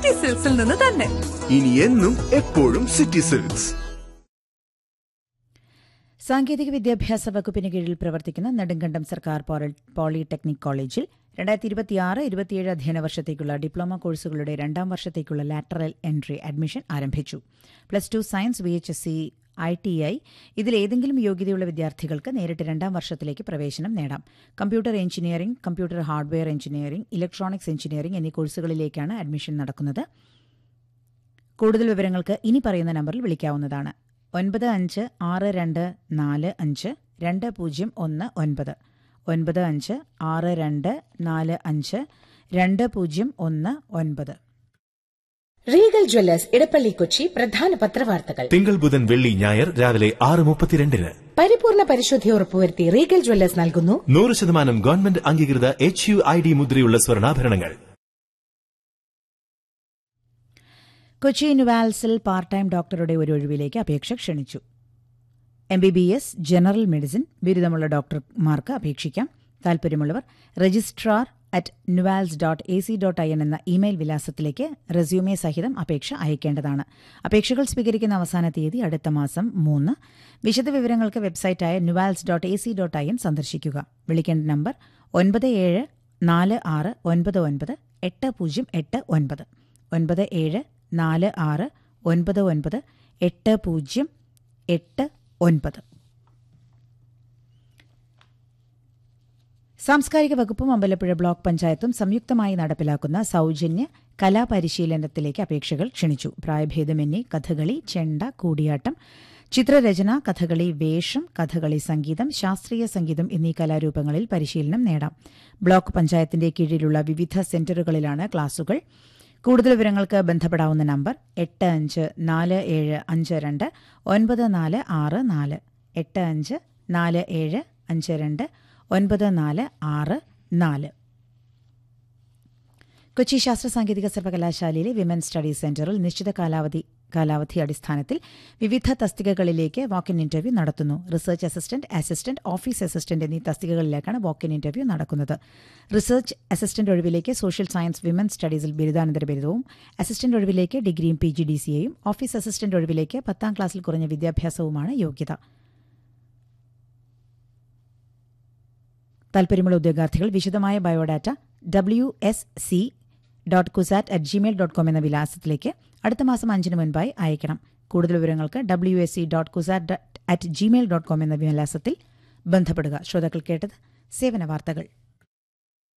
city സിൽക്സിൽ നിന്ന് തന്നെ ഇനി എന്നും എപ്പോഴും സിറ്റി സിൽക്സ് സാങ്കേതിക വിദ്യാഭ്യാസ വകുപ്പിന് കീഴിൽ പ്രവർത്തിക്കുന്ന നെടുങ്കണ്ടം സർക്കാർ പോളി- പോളിടെക്നിക് കോളേജിൽ രണ്ടായിരത്തി ഇരുപത്തിയാറ് ഇരുപത്തിയേഴ് അധ്യയന വർഷത്തേക്കുള്ള ഡിപ്ലോമ കോഴ്സുകളുടെ രണ്ടാം വർഷത്തേക്കുള്ള ലാറ്ററൽ എൻട്രി അഡ്മിഷൻ ആരംഭിച്ചു plus two science V H S C I T I ഇതിലേതെങ്കിലും യോഗ്യതയുള്ള വിദ്യാർത്ഥികൾക്ക് നേരിട്ട് രണ്ടാം വർഷത്തിലേക്ക് പ്രവേശനം നേടാം computer engineering computer hardware engineering electronics engineering എന്നീ കോഴ്സുകളിലേക്കാണ് അഡ്മിഷൻ നടക്കുന്നത് കൂടുതൽ വിവരങ്ങൾക്ക് ഇനി പറയുന്ന നമ്പറിൽ വിളിക്കാവുന്നതാണ് ഒൻപത് അഞ്ച് ആറ് രണ്ട് നാല് അഞ്ച് രണ്ട് പൂജ്യം ഒന്ന് ഒൻപത് ഒൻപത് അഞ്ച് ആറ് രണ്ട് നാല് അഞ്ച് രണ്ട് പൂജ്യം ഒന്ന് ഒൻപത് റീഗൽ ജ്വല്ലേഴ്സ് ഇടപ്പള്ളി കൊച്ചി പ്രധാന പത്രവാർത്തകൾ തിങ്കൾ ബുധൻ വെള്ളി ഞായർ രാവിലെ ആറ് മുപ്പത്തിരണ്ടിന് പരിപൂർണ പരിശുദ്ധി ഉറപ്പുവരുത്തി റീഗൽ ജ്വല്ലേഴ്സ് നൽകുന്നു നൂറ് ശതമാനം ഗവൺമെന്റ് അംഗീകൃത എച്ച് യു ഐ ഡി മുദ്രയുള്ള സ്വർണ്ണാഭരണങ്ങൾ കൊച്ചി നുവാൽസിൽ പാർട്ട് ടൈം ഡോക്ടറുടെ ഒരു ഒഴിവിലേക്ക് അപേക്ഷ ക്ഷണിച്ചു M B B S general medicine ബിരുദമുള്ള ഡോക്ടർമാർക്ക് അപേക്ഷിക്കാം താൽപര്യമുള്ളവർ registrar at NUALS dot A C dot I N എന്ന ഇമെയിൽ വിലാസത്തിലേക്ക് റെസ്യൂമെ സഹിതം അപേക്ഷ അയക്കേണ്ടതാണ് അപേക്ഷകൾ സ്വീകരിക്കുന്ന അവസാന തീയതി അടുത്ത മാസം മൂന്ന് വിശദവിവരങ്ങൾക്ക് വെബ്സൈറ്റായ NUALS dot A C dot I N സന്ദർശിക്കുക വിളിക്കേണ്ട നമ്പർ ഒൻപത് ഏഴ് നാല് ആറ് ഒൻപത് ഒൻപത് എട്ട് പൂജ്യം എട്ട് ഒൻപത് ഒൻപത് ഏഴ് നാല് ആറ് ഒൻപത് ഒൻപത് എട്ട് പൂജ്യം എട്ട് ഒൻപത് സാംസ്കാരിക വകുപ്പും അമ്പലപ്പുഴ ബ്ലോക്ക് പഞ്ചായത്തും സംയുക്തമായി നടപ്പിലാക്കുന്ന സൗജന്യ കലാപരിശീലനത്തിലേക്ക് അപേക്ഷകൾ ക്ഷണിച്ചു പ്രായഭേദമന്യേ കഥകളി ചെണ്ട കൂടിയാട്ടം ചിത്രരചന കഥകളി വേഷം കഥകളി സംഗീതം ശാസ്ത്രീയ സംഗീതം എന്നീ കലാരൂപങ്ങളിൽ പരിശീലനം നേടാം ബ്ലോക്ക് പഞ്ചായത്തിന്റെ കീഴിലുള്ള വിവിധ സെന്ററുകളിലാണ് ക്ലാസുകൾ കൂടുതൽ വിവരങ്ങൾക്ക് ബന്ധപ്പെടാവുന്ന നമ്പർ എട്ട് അഞ്ച് നാല് ഏഴ് അഞ്ച് രണ്ട് ഒൻപത് നാല് ആറ് നാല് എട്ട് അഞ്ച് നാല് ഏഴ് അഞ്ച് രണ്ട് ഒൻപത് നാല് ആറ് നാല് കൊച്ചി ശാസ്ത്ര സാങ്കേതിക സർവകലാശാലയിലെ വിമൻ സ്റ്റഡീസ് സെന്ററിൽ നിശ്ചിത കാലാവധി കാലാവധി അടിസ്ഥാനത്തിൽ വിവിധ തസ്തികകളിലേക്ക് വാക്കിൻ ഇന്റർവ്യൂ നടത്തുന്നു research assistant assistant office assistant എന്നീ തസ്തികകളിലേക്കാണ് വാക്കിൻ ഇന്റർവ്യൂ നടക്കുന്നത് റിസർച്ച് അസിസ്റ്റന്റ് ഒഴിവിലേക്ക് സോഷ്യൽ സയൻസ് വിമൻ സ്റ്റഡീസിൽ ബിരുദാനന്തര ബിരുദവും അസിസ്റ്റന്റ് ഒഴിവിലേക്ക് ഡിഗ്രിയും പി ജി ഡി സിയെയും ഓഫീസ് അസിസ്റ്റന്റ് ഒഴിവിലേക്ക് പത്താം ക്ലാസ്സിൽ കുറഞ്ഞ വിദ്യാഭ്യാസവുമാണ് യോഗ്യത താൽപര്യമുള്ള ഉദ്യോഗാർത്ഥികൾ വിശദമായ biodata W S C dot CUSAT at Gmail dot com എന്ന വിലാസത്തിലേക്ക് അടുത്ത മാസം അഞ്ചിന് മുൻപായി അയക്കണം കൂടുതൽ വിവരങ്ങൾക്ക് W S C dot CUSAT at Gmail dot com എന്ന വിലാസത്തിൽ ബന്ധപ്പെടുക ശ്രോതാക്കൾ കേട്ടത് സേവന വാർത്തകൾ